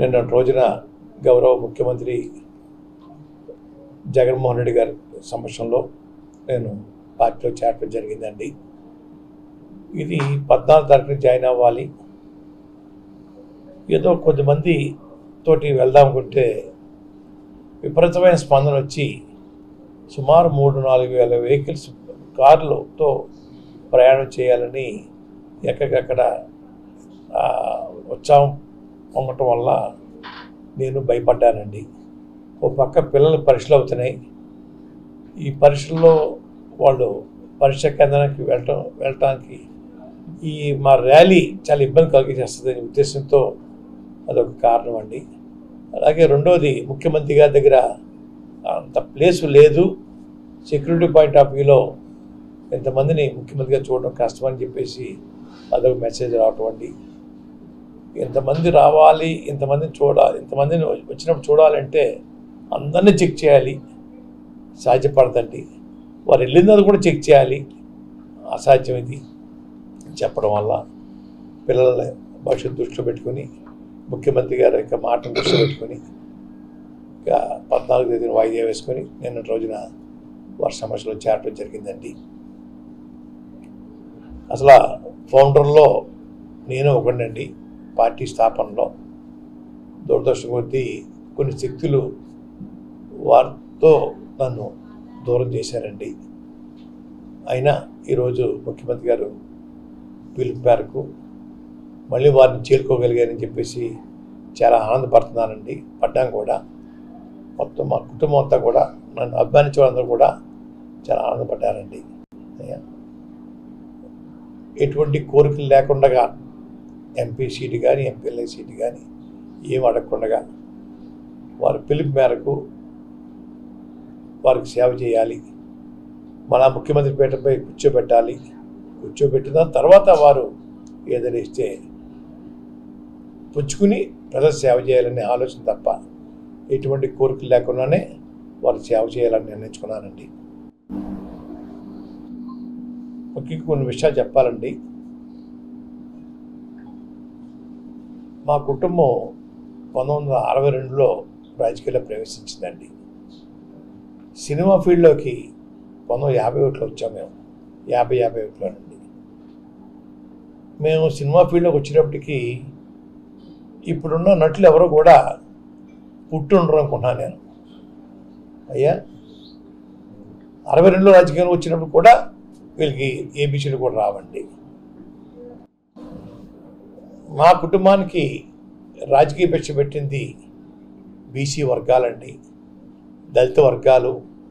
నిన్న రోజున గౌరవ ముఖ్యమంత్రి జగన్మోహన్ రెడ్డి గారి సమక్షంలో నేను పార్టీలో చేరడం జరిగిందండి ఇది పద్నాలుగు తారీఖున జాయిన్ అవ్వాలి ఏదో కొద్దిమంది తోటి వెళ్దాం అనుకుంటే విపరీతమైన స్పందన వచ్చి సుమారు మూడు నాలుగు వేల వెహికల్స్ కార్లతో ప్రయాణం చేయాలని ఎక్కడికక్కడ ఆ, ఉత్సాహం పొంగటం వల్ల నేను భయపడ్డానండి ఓ పక్క పిల్లలు పరీక్షలు అవుతున్నాయి ఈ పరీక్షల్లో వాళ్ళు పరీక్ష కేంద్రానికి వెళ్ళటం వెళ్ళటానికి ఈ మా ర్యాలీ చాలా ఇబ్బంది కలిగించేస్తుంది అనే ఉద్దేశంతో అదొక కారణం అండి అలాగే రెండోది ముఖ్యమంత్రి గారి దగ్గర అంత ప్లేసు లేదు సెక్యూరిటీ పాయింట్ ఆఫ్ వ్యూలో ఎంతమందిని ముఖ్యమంత్రిగా చూడడం కష్టమని చెప్పేసి అదొక మెసేజ్ రావటం అండి ఇంతమంది రావాలి ఇంతమందిని చూడాలి ఇంతమందిని వచ్చినప్పుడు చూడాలంటే అందరినీ చెక్ చేయాలి సాధ్యపడదండి వారు వెళ్ళిందని కూడా చెక్ చేయాలి అసాధ్యం ఇది చెప్పడం వల్ల పిల్లల భవిష్యత్తు దృష్టిలో పెట్టుకొని ముఖ్యమంత్రి గారి యొక్క మాటను దృష్టిలో పెట్టుకొని ఇక పద్నాలుగు తేదీన వాయిదా వేసుకొని నిన్న రోజున వారి సమస్యలో చేరడం జరిగిందండి అసలు ఆ ఫౌండర్లో నేను ఒకడండి పార్టీ స్థాపనలో దురదృష్టం కొద్దీ కొన్ని శక్తులు వారితో నన్ను దూరం చేశారండి అయినా ఈరోజు ముఖ్యమంత్రి గారు పిలుపు మేరకు మళ్ళీ వారిని చేరుకోగలిగారని చెప్పేసి చాలా ఆనందపడుతున్నానండి పడ్డాం కూడా మొత్తం మా కుటుంబం అంతా కూడా నన్ను అభిమానించే వాళ్ళందరూ కూడా చాలా ఆనందపడ్డారండి అయ్యా ఎటువంటి కోరికలు లేకుండా ఎంపీ సీటు కానీ ఎంపీఎల్ఏ సీటు కానీ ఏం అడగకుండా వారి పిలుపు మేరకు వారికి సేవ చేయాలి మన ముఖ్యమంత్రి పీఠపై కూర్చోబెట్టాలి కూర్చోబెట్టిన తర్వాత వారు ఏదైనా ఇస్తే పుచ్చుకుని ప్రజల సేవ చేయాలనే ఆలోచన తప్ప ఎటువంటి కోరికలు లేకుండానే వారు సేవ చేయాలని నిర్ణయించుకున్నానండి ముఖ్యంగా కొన్ని విషయాలు చెప్పాలండి మా కుటుంబం పంతొమ్మిది వందల అరవై రెండులో రాజకీయాల్లో ప్రవేశించిందండి సినిమా ఫీల్డ్లోకి పంతొమ్మిది యాభై ఒకటిలో వచ్చాం మేము యాభై యాభై ఒకటిలోనండి మేము సినిమా ఫీల్డ్లోకి వచ్చేటప్పటికి ఇప్పుడున్న నటులు ఎవరో కూడా పుట్టుండరు అనుకున్నాను నేను అయ్యా అరవై రెండులో రాజకీయంలో వచ్చినప్పుడు కూడా వీళ్ళకి ఏబీసీలు కూడా రావండి మా కుటుంబానికి రాజకీయ భిక్ష పెట్టింది బీసీ వర్గాలండి దళిత వర్గాలు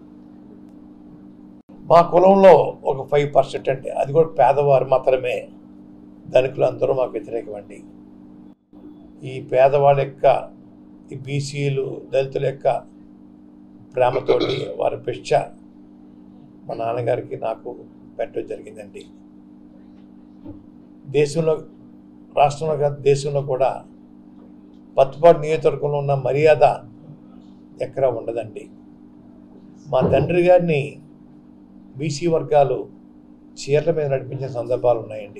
మా కులంలో ఒక ఫైవ్ పర్సెంట్ అంటే అది కూడా పేదవారు మాత్రమే ధనికులు అందరూ మాకు వ్యతిరేకమండి ఈ పేదవాళ్ళ యొక్క ఈ బీసీలు దళితుల యొక్క ప్రేమతోటి వారి భిక్ష మా నాన్నగారికి నాకు పెట్టడం జరిగిందండి దేశంలో రాష్ట్రంలో కాదు దేశంలో కూడా పత్తుపాటు నియోజకవర్గంలో ఉన్న మర్యాద ఎక్కడా ఉండదండి మా తండ్రి గారిని బీసీ వర్గాలు చీరల మీద నడిపించిన సందర్భాలు ఉన్నాయండి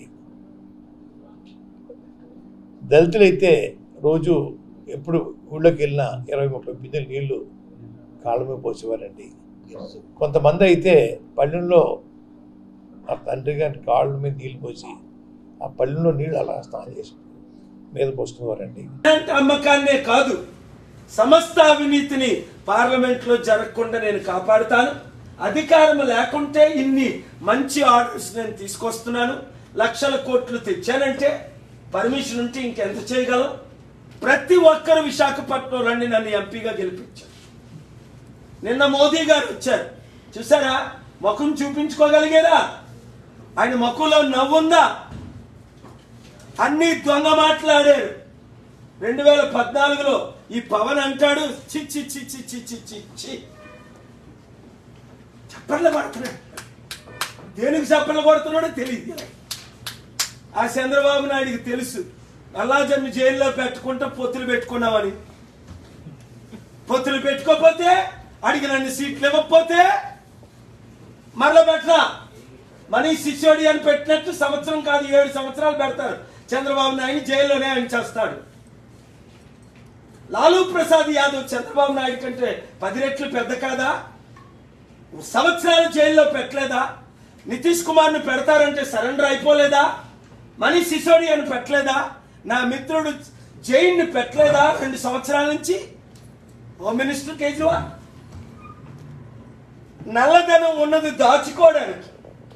దళితులైతే రోజు ఎప్పుడు ఊళ్ళోకి వెళ్ళినా ఇరవై ముప్పై బిందెలు నీళ్లు కాళ్ళ మీద పోసేవారండి కొంతమంది అయితే పల్లెల్లో ఆ తండ్రి గారి కాళ్ళ మీద నీళ్లు పోసి ఆ పల్లెల్లో నీళ్ళు అలా స్నానం చేసి మీద పోసుకునేవారండి కరెంట్ అమ్మకాన్నే కాదు సమస్త అవినీతిని పార్లమెంట్ లో జరగకుండా నేను కాపాడుతాను అధికారం లేకుంటే ఇన్ని మంచి ఆర్డర్స్ నేను తీసుకొస్తున్నాను లక్షల కోట్లు తెచ్చానంటే పర్మిషన్ ఉంటే ఇంకెంత చేయగలం ప్రతి ఒక్కరు విశాఖపట్నం రండి నన్ను ఎంపీగా గెలిపించారు నిన్న మోదీ గారు వచ్చారు చూసారా ముఖం చూపించుకోగలిగారా ఆయన ముఖంలో నవ్వుందా అన్ని దొంగ మాట్లాడారు రెండు వేల పద్నాలుగులో ఈ పవన్ అంటాడు చి చి చి చి చి చి చి చి చప్పట్లు కొడుతున్నాడు దేనికి చప్పట్లు కొడుతున్నాడో తెలియదు ఆ చంద్రబాబు నాయుడికి తెలుసు అల్లాజన్ను జైల్లో పెట్టుకుంటా పొత్తులు పెట్టుకున్నామని పొత్తులు పెట్టుకోకపోతే అడిగినన్ని సీట్లు ఇవ్వకపోతే మరల పెట్టరా మనీష్ సిసోడి అని పెట్టినట్టు సంవత్సరం కాదు ఏడు సంవత్సరాలు పెడతారు చంద్రబాబు నాయుడు జైల్లోనే ఆయన చేస్తాడు లాలూ ప్రసాద్ యాదవ్ చంద్రబాబు నాయుడు కంటే పది రెట్లు పెద్ద కాదా సంవత్సరాలు జైల్లో పెట్టలేదా నితీష్ కుమార్ని పెడతారంటే సరెండర్ అయిపోలేదా మనీష్ సిసోడియాని పెట్టలేదా నా మిత్రుడు జైన్ని పెట్టలేదా రెండు సంవత్సరాల నుంచి హోమ్ మినిస్టర్ కేజ్రీవాల్ నల్లధనం ఉన్నది దాచుకోవడానికి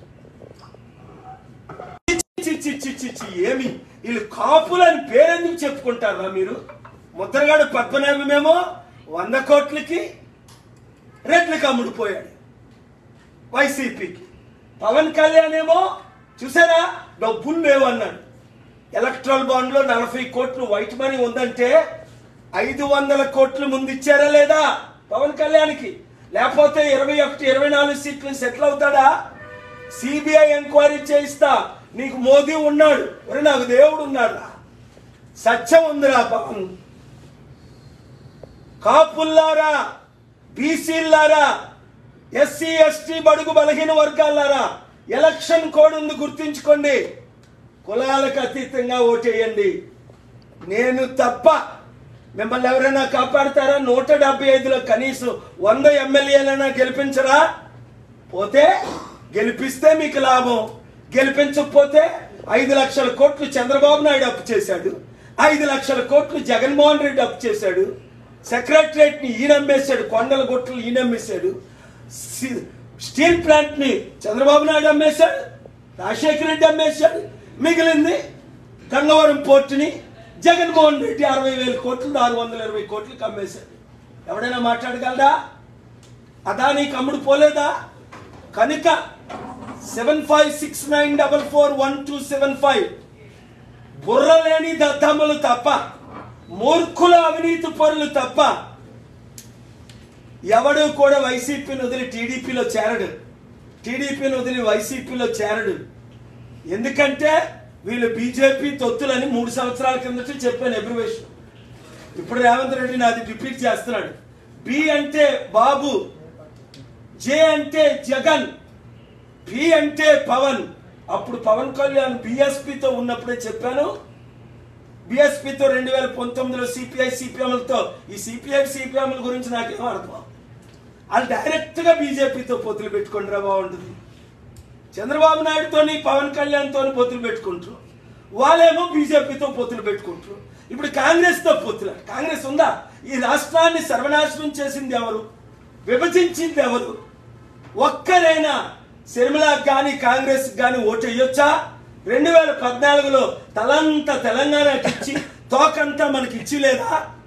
చి, చి, చి, చి, చి, ఏమి వీళ్ళు కాపులు అని పేరెందుకు చెప్పుకుంటారా మీరు ముద్రగాడు పద్మనాభమేమో వంద కోట్లకి రెట్లకి అమ్ముడుపోయాడు వైసీపీకి పవన్ కళ్యాణ్ ఏమో చూసారా డబ్బులు లేవు అన్నాడు ఎలక్ట్రల్ బాండ్ లో నలభై కోట్లు వైట్ మనీ ఉందంటే ఐదు వందల కోట్లు ముందు ఇచ్చారా లేదా పవన్ కళ్యాణ్కి లేకపోతే ఇరవై ఒకటి ఇరవై నాలుగు సీట్లు సెటిల్ అవుతాడా సిబిఐ ఎంక్వైరీ చేయిస్తా నీకు మోదీ ఉన్నాడు ఒరే నాకు దేవుడు ఉన్నాడు సత్యం ఉందిరా పవన్ కాపుల్లారా బీసీలారా ఎస్సీ ఎస్టీ బడుగు బలహీన వర్గాలారా ఎలక్షన్ కోడ్ ఉంది గుర్తుంచుకోండి కులాలకు అతీతంగా ఓటేయండి నేను తప్ప మిమ్మల్ని ఎవరైనా కాపాడతారా నూట డెబ్బై ఐదులో కనీసం వంద ఎమ్మెల్యేలైనా గెలిపించరా పోతే గెలిపిస్తే మీకు లాభం గెలిపించకపోతే ఐదు లక్షల కోట్లు చంద్రబాబు నాయుడు అప్పు చేశాడు ఐదు లక్షల కోట్లు జగన్మోహన్ రెడ్డి అప్పు చేశాడు సెక్రటరేట్ ని ఈయన అమ్మేశాడు కొండల గొట్లు ఈయన అమ్మేశాడు సి- స్టీల్ ప్లాంట్ ని చంద్రబాబు నాయుడు అమ్మేశాడు రాజశేఖర రెడ్డి అమ్మేశాడు మిగిలింది గంగవరం పోర్టుని జగన్మోహన్ రెడ్డి అరవై వేల కోట్లు ఆరు వందల ఇరవై కోట్లకి అమ్మేశాడు ఎవడైనా మాట్లాడగలరా అదానికి అమ్ముడు పోలేదా కనుక seven five six nine double four one two seven five బుర్ర లేని దద్దమ్మలు తప్ప మూర్ఖుల అవినీతి పరులు తప్ప ఎవడు కూడా వైసీపీని వదిలి టీడీపీలో చేరడు టీడీపీని వదిలి వైసీపీలో చేరడు ఎందుకంటే వీళ్ళు బీజేపీ తొత్తులని మూడు సంవత్సరాల కిందట చెప్పాను ఎబ్రివేషన్ ఇప్పుడు రేవంత్ రెడ్డి నాది రిపీట్ చేస్తున్నాడు బి అంటే బాబు జే అంటే జగన్ పి అంటే పవన్ అప్పుడు పవన్ కళ్యాణ్ బిఎస్పితో ఉన్నప్పుడే చెప్పాను బిఎస్పితో రెండు వేల పంతొమ్మిదిలో సిపిఐ సిపిఎంలతో ఈ సిపిఐ సిపిఎంల గురించి నాకేం అర్థం వాళ్ళు డైరెక్ట్ గా బీజేపీతో పొత్తులు పెట్టుకుంటారా బాగుంటుంది చంద్రబాబు నాయుడుతోని పవన్ కళ్యాణ్తోని పొత్తులు పెట్టుకుంటారు వాళ్ళేమో బీజేపీతో పొత్తులు పెట్టుకుంటారు ఇప్పుడు కాంగ్రెస్ తో పొత్తులు కాంగ్రెస్ ఉందా ఈ రాష్ట్రాన్ని సర్వనాశనం చేసింది ఎవరు విభజించింది ఎవరు ఒక్కరైనా శర్మిలకు కానీ కాంగ్రెస్ కానీ ఓటు వేయొచ్చా రెండు వేల పద్నాలుగులో తలంతా తెలంగాణకి ఇచ్చి తోకంతా మనకి ఇచ్చి లేదా